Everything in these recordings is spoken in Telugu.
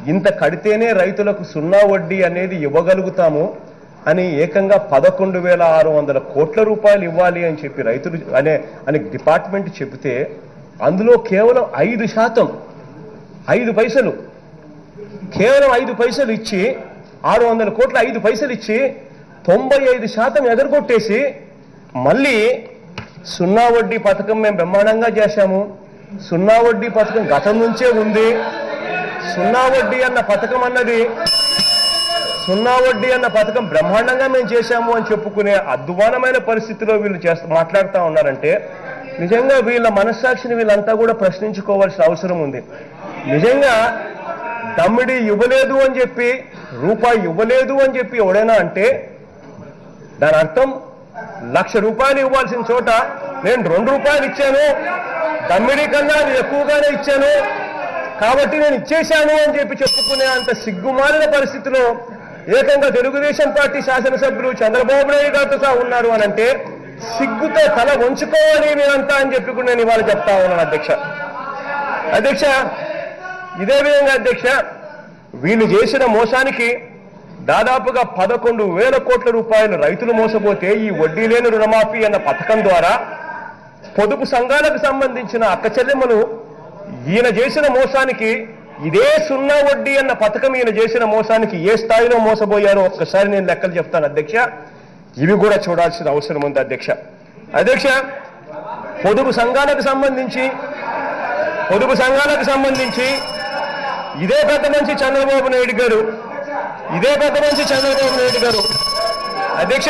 ఇంత కడితేనే రైతులకు సున్నా వడ్డీ అనేది ఇవ్వగలుగుతాము అని ఏకంగా పదకొండు వేల ఆరు వందల కోట్ల రూపాయలు ఇవ్వాలి అని చెప్పి రైతులు అనే అని డిపార్ట్మెంట్ చెబితే అందులో కేవలం ఐదు శాతం ఐదు పైసలు కేవలం ఐదు పైసలు ఇచ్చి ఆరు వందల కోట్ల ఐదు పైసలు ఇచ్చి తొంభై ఐదు శాతం ఎగరగొట్టేసి మళ్ళీ సున్నా వడ్డీ పథకం మేము బ్రహ్మాండంగా చేశాము సున్నా వడ్డీ పథకం గతం నుంచే ఉంది సున్నా వడ్డీ అన్న పథకం అన్నది సున్నా వడ్డీ అన్న పథకం బ్రహ్మాండంగా మేము చేశాము అని చెప్పుకునే అద్వానమైన పరిస్థితిలో వీళ్ళు చేస్తా మాట్లాడుతూ ఉన్నారంటే నిజంగా వీళ్ళ మనస్సాక్షిని వీళ్ళంతా కూడా ప్రశ్నించుకోవాల్సిన అవసరం ఉంది నిజంగా దమ్మిడి ఇవ్వలేదు అని చెప్పి రూపాయి ఇవ్వలేదు అని చెప్పి ఎవడైనా అంటే దాని అర్థం లక్ష రూపాయలు ఇవ్వాల్సిన చోట నేను రెండు రూపాయలు ఇచ్చాను దమ్మిడి కన్నా నేను ఎక్కువగానే ఇచ్చాను కాబట్టి నేను ఇచ్చేశాను అని చెప్పి చెప్పుకునే అంత సిగ్గుమాలిన పరిస్థితిలో ఏకంగా తెలుగుదేశం పార్టీ శాసనసభ్యులు చంద్రబాబు నాయుడు గారితో సహా ఉన్నారు అని అంటే సిగ్గుతో తల వంచుకోవాలి మీరంతా అని చెప్పి కూడా నేను ఇవాళ చెప్తా ఉన్నాను అధ్యక్ష అధ్యక్ష ఇదే విధంగా అధ్యక్ష వీళ్ళు చేసిన మోసానికి దాదాపుగా పదకొండు వేల కోట్ల రూపాయలు రైతులు మోసపోతే ఈ వడ్డీ లేని రుణమాఫీ అన్న పథకం ద్వారా పొదుపు సంఘాలకు సంబంధించిన అక్క చెల్లెమ్మలు ఈయన చేసిన మోసానికి ఇదే సున్నా వడ్డీ అన్న పథకం ఈయన చేసిన మోసానికి ఏ స్థాయిలో మోసపోయారో ఒక్కసారి నేను లెక్కలు చెప్తాను అధ్యక్ష ఇవి కూడా చూడాల్సిన అవసరం ఉంది అధ్యక్ష అధ్యక్ష పొదుపు సంఘాలకు సంబంధించి పొదుపు సంఘాలకు సంబంధించి ఇదే పెద్ద మంచి చంద్రబాబు నాయుడు గారు ఇదే పెద్ద మంచి చంద్రబాబు నాయుడు గారు అధ్యక్ష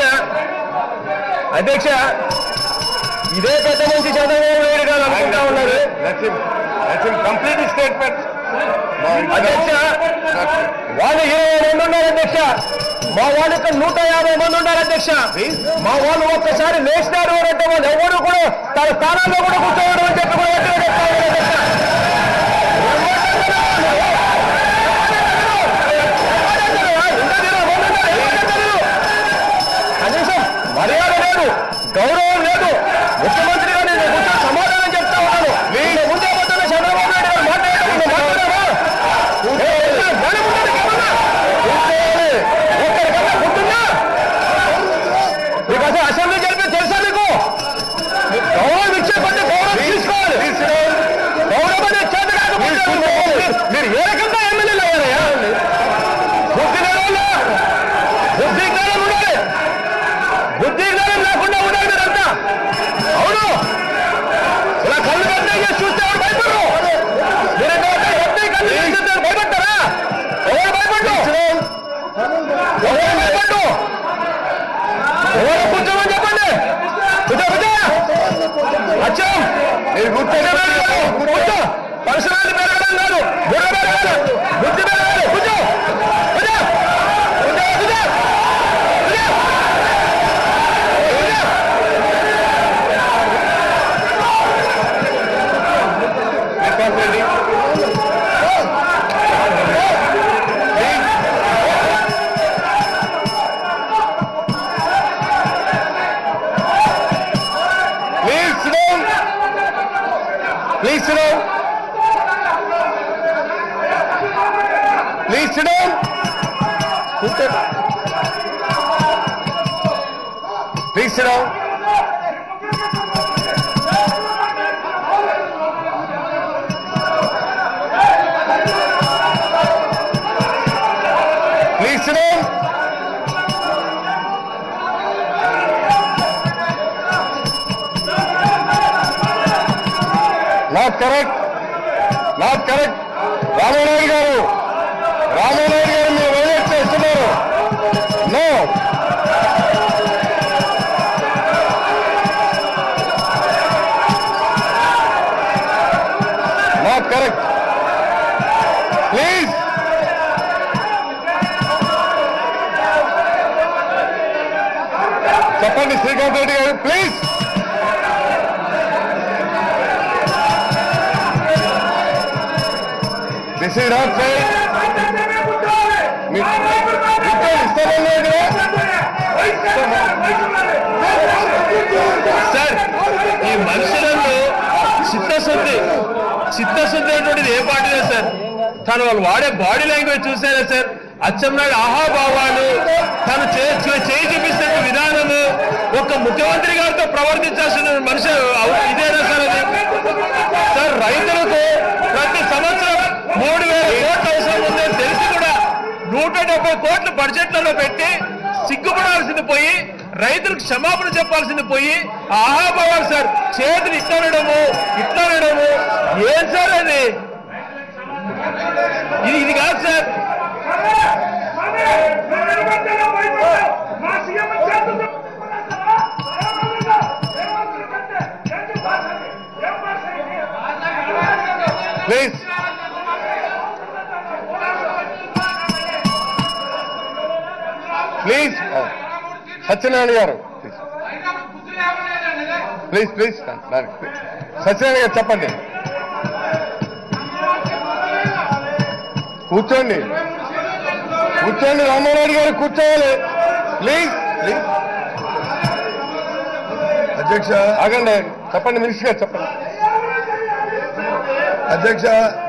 అధ్యక్ష ఇదే పెద్ద మంచి చంద్రబాబు నాయుడు గారు అనుకుంటా ఉన్నారు కంప్లీట్ స్టేట్మెంట్ అధ్యక్ష వాళ్ళు ఇరవై మంది ఉన్నారు అధ్యక్ష మా వాళ్ళు ఇక్కడ నూట యాభై మంది ఉన్నారు అధ్యక్ష మా వాళ్ళు ఒక్కసారి లేచినారు అని అంటే వాళ్ళు ఎవరు కూడా తన స్థానాల్లో కూడా కూర్చోవడం అని చెప్పి కూడా గట్టిగా చెప్తా ఉన్నారు అధ్యక్ష కనీసం మర్యాద లేదు గౌరవం లేదు ముఖ్యమంత్రిగా నేను కూర్చొని సమాధానం చెప్తా ఉన్నాను వీళ్ళ ముందే పోతున్న చంద్రబాబు నాయుడు గారు మాట్లాడేటప్పుడు మాట్లాడారా ఏ, ఎంత జ్ఞానం ఉన్నది కేవలం? కూర్చోవాలి. ఒక్కరికన్నా గుర్తుందా? మీకు అసలు అసెంబ్లీ జరిపి తెలుసా మీకు మీకు గౌరవం ఇచ్చే కొద్ది గౌరవం తీసుకోవాలి గౌరవం అనేది చేత కాకపోతే మీరు- మీరు ఏ రకంగా ఎమ్మెల్యేలు అయ్యారయ్యా బుద్ధి లేని బుద్ధి జ్ఞానం ఉండాలి బుద్ధి జ్ఞానం లేకుండా ఉండాలి మీరంతా అవును ఇలా కళ్ళు కట్టే చేసి చూస్తే ఎవరు భయపడరు మీరు ఎత్తి కళ్ళు చేసి చూస్తే భయపడతారా ఎవరు భయపడ్డు ఎవరు భయపడ్డు ఎవరు కూర్చోమని చెప్పండి కూర్చో కూర్చో అచ్చం మీరు కూర్చో కూర్చో పరిసరాలు పెరగడం కాదు బుర్ర పెరగాలి బుద్ధి పెరగాలి కూర్చో కూర్చో కూర్చో కూర్చో కూర్చో Please sit down. Please sit down. Please sit down. Please sit down. Please sit down. Not correct not correct Ramanaidu garu Ramanaidu గారు మీరు వైలేట్ చేస్తున్నారు నో నాట్ కరెక్ట్ ప్లీజ్ చెప్పండి Srikanth Reddy garu please this is not fair ఇస్తామని లేదు సార్ ఈ మనుషులలో చిత్తశుద్ధి చిత్తశుద్ధి అనేటువంటిది ఏ పార్టీ లేదు సార్ తను వాళ్ళు వాడే బాడీ లాంగ్వేజ్ చూసారా సార్ అచ్చెన్నాయుడు ఆహాభావాలు తను చే- చే- చేయి చూపిస్తున్న విధానము ఒక ముఖ్యమంత్రి గారితో ప్రవర్తించాల్సిన మనిషి అవ- ఇదేనా సార్ అది సార్ రైతులకు ప్రతి సంవత్సరం మూడు వేల కోట్ల అవసరం ఉందని తెలిసి కూడా నూట డెబ్బై కోట్ల బడ్జెట్లలో పెట్టి సిగ్గుపడాల్సింది పోయి రైతులకు క్షమాపణ చెప్పాల్సింది పోయి ఆహాభావాలు సార్ చేతులు ఇట్లనడము ఇట్లనడము ఏం సార్ అది ఇది ఇది కాదు సార్ ప్లీజ్ ప్లీజ్ సత్యనారాయణ గారు ప్లీజ్ ప్లీజ్ సత్యనారాయణ గారు చెప్పండి కూర్చోండి కూర్చోండి రామారాయుడు గారు కూర్చోవాలి ప్లీజ్ ప్లీజ్ అధ్యక్ష ఆగండి చెప్పండి మినిస్టర్ గారు చెప్పండి అధ్యక్ష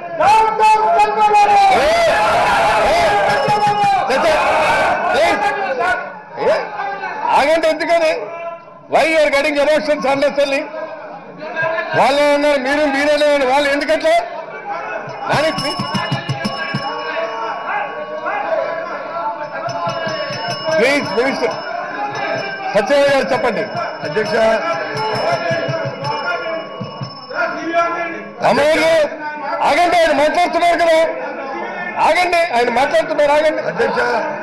ఆగండి ఎందుకని why are getting emotions unnecessarily వాళ్ళు ఉన్నారు మీరు మీరే ఉన్నారు వాళ్ళు ఎందుకట్లా Nani please please minister Satyanarayana garu చెప్పండి అధ్యక్ష అమ్మగారు ఆగండి ఆయన మాట్లాడుతున్నారు కదా ఆగండి ఆయన మాట్లాడుతున్నారు ఆగండి అధ్యక్ష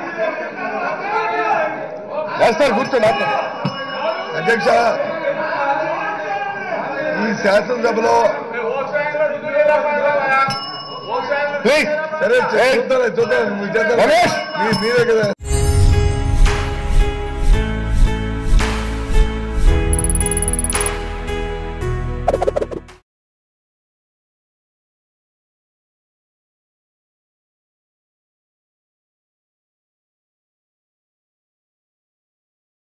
వేస్తారు కూర్చో మాట్లాడు అధ్యక్ష ఈ శాసనసభలో ప్లీజ్ సరే చూద్దాం చూద్దాం మీ చేత- రమేష్! మీ- మీరే కదా